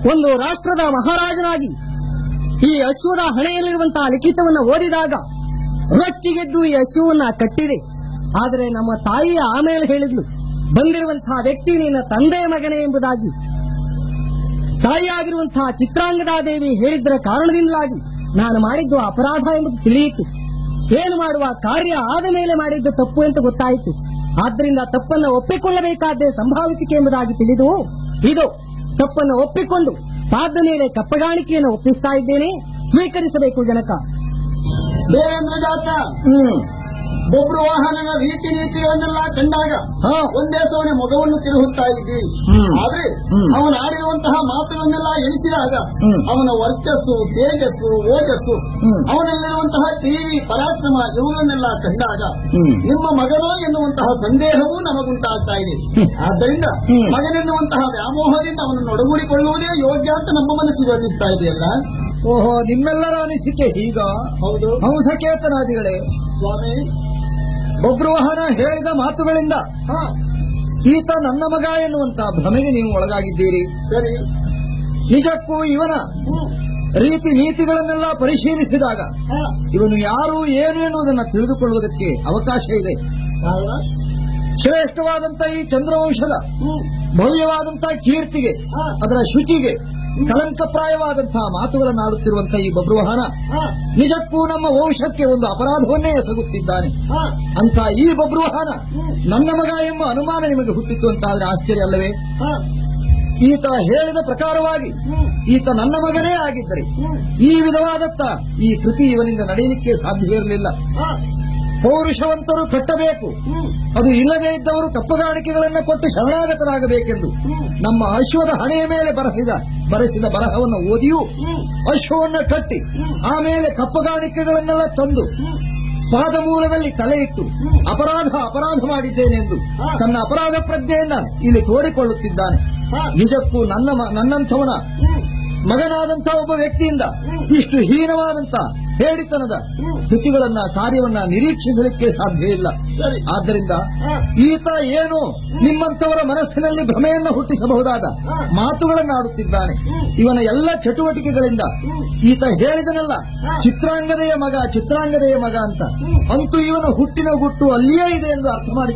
ಒಂದು ರಾಷ್ಟ್ರದ ಮಹಾರಾಜನಾಗಿ ಈ ಅಶ್ವದ ಹಣೆಯಲ್ಲಿರುವಂತಹ ಲಿಖಿತವನ್ನ ಓದಿದಾಗ ರೊಚ್ಚಿಗೆದ್ದು ಈ ಅಶ್ವವನ್ನ ಕಟ್ಟಿದೆ ಆದರೆ ನಮ್ಮ ತಾಯಿ ಆಮೇಲೆ ಹೇಳಿದ್ಲು ಬಂದಿರುವಂತಹ ವ್ಯಕ್ತಿ ನಿನ್ನ ತಂದೆಯ ಮಗನೇ ಎಂಬುದಾಗಿ ತಾಯಿಯಾಗಿರುವಂತಹ ಚಿತ್ರಾಂಗದಾದೇವಿ ಹೇಳಿದ್ದರ ಕಾರಣದಿಂದಾಗಿ ನಾನು ಮಾಡಿದ್ದು ಅಪರಾಧ ಎಂಬುದು ತಿಳಿಯಿತು ಏನು ಮಾಡುವ ಕಾರ್ಯ ಆದ ಮೇಲೆ ಮಾಡಿದ್ದು ತಪ್ಪು ಅಂತ ಗೊತ್ತಾಯಿತು ಆದ್ದರಿಂದ ತಪ್ಪನ್ನು ಒಪ್ಪಿಕೊಳ್ಳಬೇಕಾದ್ದೇ ಸಂಭಾವಿಸಿಕೆ ಎಂಬುದಾಗಿ ತಿಳಿದು ಇದು ತಪ್ಪನ್ನು ಒಪ್ಪಿಕೊಂಡು ಪಾದ ಮೇಲೆ ಕಪ್ಪಗಾಣಿಕೆಯನ್ನು ಒಪ್ಪಿಸ್ತಾ ಇದ್ದೇನೆ ಸ್ವೀಕರಿಸಬೇಕು ಜನಕ ದೇವೇಂದ್ರ ಜಾತ ಹ್ಮ್ ಬೊಬ್ರು ವಾಹನನ ರೀತಿ ನೀತಿಗಳನ್ನೆಲ್ಲ ಕಂಡಾಗ ಹಾ. ಒಂದೇ ಸವನೆ ಮೊಗವನ್ನು ತಿರುಗುತ್ತಾ ಇದ್ದೀವಿ ಹ್ಮ್. ಆದ್ರೆ ಹ್ಮ್. ಅವನು ಆಡಿರುವಂತಹ ಮಾತುಗಳನ್ನೆಲ್ಲ ಎಣಿಸಿದಾಗ ಹ್ಮ್. ಅವನ ವರ್ಚಸ್ಸು ತೇಜಸ್ಸು ಓಜಸ್ಸು ಹ್ಮ್. ಅವನಲ್ಲಿರುವಂತಹ ಟಿವಿ ಪರಾಕ್ರಮ ಇವುಗಳನ್ನೆಲ್ಲ ಕಂಡಾಗ ಹ್ಮ್. ನಿಮ್ಮ ಮಗನೋ ಎನ್ನುವಂತಹ ಸಂದೇಹವೂ ನಮಗುಂಟಾಗ್ತಾ ಇದೆ ಹ್ಮ್. ಆದ್ದರಿಂದ ಹ್ಮ್. ಮಗನೆನ್ನುವಂತಹ ವ್ಯಾಮೋಹದಿಂದ ಅವನನ್ನು ಒಡಗೂಡಿಕೊಳ್ಳುವುದೇ ಯೋಗ್ಯ ಅಂತ ನಮ್ಮ ಮನಸ್ಸಿಗೆ ಅನ್ನಿಸ್ತಾ ಇದೆಯಲ್ಲ ಓಹೋ ನಿಮ್ಮೆಲ್ಲರ ಅನಿಸಿಕೆ ಹೀಗ ಹೌದು ಹಂಸಕೇತನಾದಿಗಳೇ ಸ್ವಾಮಿ ಬಬ್ರುವಾಹನ ಹೇಳಿದ ಮಾತುಗಳಿಂದ ಹಾ ಈತ ನನ್ನ ಮಗ ಎನ್ನುವಂತ ಭ್ರಮೆಗೆ ನೀವು ಒಳಗಾಗಿದ್ದೀರಿ ಸರಿ ನಿಜಕ್ಕೂ ಇವನ ಹ್ಮ್. ರೀತಿ ನೀತಿಗಳನ್ನೆಲ್ಲ ಪರಿಶೀಲಿಸಿದಾಗ ಹಾ ಇವನು ಯಾರು ಏನು ಎನ್ನುವುದನ್ನು ತಿಳಿದುಕೊಳ್ಳುವುದಕ್ಕೆ ಅವಕಾಶ ಇದೆ ಹೌದಾ? ಶ್ರೇಷ್ಠವಾದಂತ ಈ ಚಂದ್ರವಂಶದ ಹ್ಮ್. ಭವ್ಯವಾದಂತಹ ಕೀರ್ತಿಗೆ ಹಾ. ಅದರ ಶುಚಿಗೆ ಕಲಂಕಪ್ರಾಯವಾದಂತಹ ಮಾತುಗಳನ್ನಾಡುತ್ತಿರುವಂತಹ ಈ ಬಬ್ರುವಾಹನ ಹಾ ನಿಜಕ್ಕೂ ನಮ್ಮ ವಂಶಕ್ಕೆ ಒಂದು ಅಪರಾಧವನ್ನೇ ಎಸಗುತ್ತಿದ್ದಾನೆ ಹಾ ಅಂತ ಈ ಬಬ್ರುವಾಹನ ನನ್ನ ಮಗ ಎಂಬ ಅನುಮಾನ ನಿಮಗೆ ಹುಟ್ಟಿತ್ತು ಅಂತಾದ್ರೆ ಆಶ್ಚರ್ಯ ಅಲ್ಲವೇ ಹಾ ಈತ ಹೇಳಿದ ಪ್ರಕಾರವಾಗಿ ಹ್ಮ್. ಈತ ನನ್ನ ಮಗನೇ ಆಗಿದ್ದರೆ ಹ್ಮ್. ಈ ವಿಧವಾದತ್ತ ಈ ಕೃತಿ ಇವನಿಂದ ನಡೆಯಲಿಕ್ಕೆ ಸಾಧ್ಯವಿರಲಿಲ್ಲ ಹಾ ಪೌರುಷವಂತರು ಕಟ್ಟಬೇಕು ಹ್ಮ್. ಅದು ಇಲ್ಲದೇ ಇದ್ದವರು ಕಪ್ಪಗಾಣಿಕೆಗಳನ್ನು ಕೊಟ್ಟು ಶರಣಾಗತರಾಗಬೇಕೆಂದು ಹ್ಮ್. ನಮ್ಮ ಅಶ್ವದ ಹಣೆಯ ಮೇಲೆ ಬರೆಸಿದ ಬರೆಸಿದ ಬರಹವನ್ನು ಓದಿಯೂ ಹ್ಮ್. ಅಶ್ವವನ್ನು ಕಟ್ಟಿ ಹ್ಮ್. ಆಮೇಲೆ ಕಪ್ಪಗಾಣಿಕೆಗಳನ್ನೆಲ್ಲ ತಂದು ಹ್ಮ್. ಪಾದಮೂಲದಲ್ಲಿ ತಲೆ ಇಟ್ಟು ಹ್ಮ್. ಅಪರಾಧ ಅಪರಾಧ ಮಾಡಿದ್ದೇನೆಂದು ಹಾ. ತನ್ನ ಅಪರಾಧ ಪ್ರಜ್ಞೆಯನ್ನ ಇಲ್ಲಿ ತೋಡಿಕೊಳ್ಳುತ್ತಿದ್ದಾನೆ ಹಾ. ನಿಜಕ್ಕೂ ನನ್ನ ಮ- ನನ್ನಂಥವನ ಹ್ಮ್. ಮಗನಾದಂಥ ಒಬ್ಬ ವ್ಯಕ್ತಿಯಿಂದ ಹ್ಮ್. ಇಷ್ಟು ಹೀನವಾದಂತ ಹೇಳಿತನದ ಹ್ಮ್. ಕೃತಿಗಳನ್ನ ಕಾರ್ಯವನ್ನ ನಿರೀಕ್ಷಿಸಲಿಕ್ಕೆ ಸಾಧ್ಯ ಇಲ್ಲ ಸರಿ ಆದ್ದರಿಂದ ಹಾ. ಈತ ಏನು ನಿಮ್ಮಂಥವರ ಮನಸ್ಸಿನಲ್ಲಿ ಭ್ರಮೆಯನ್ನು ಹುಟ್ಟಿಸಬಹುದಾದ ಹಾ. ಮಾತುಗಳನ್ನಾಡುತ್ತಿದ್ದಾನೆ ಹ್ಮ್. ಇವನ ಎಲ್ಲ ಚಟುವಟಿಕೆಗಳಿಂದ ಹ್ಮ್. ಈತ ಹೇಳಿದನಲ್ಲ ಹಾ. ಚಿತ್ರಾಂಗದೆಯ ಮಗ ಚಿತ್ರಾಂಗದೆಯ ಮಗ ಅಂತ ಹ್ಮ್. ಅಂತೂ ಇವನ ಹುಟ್ಟಿನ ಗುಟ್ಟು ಅಲ್ಲಿಯೇ ಇದೆ ಎಂದು ಅರ್ಥ ಮಾಡಿ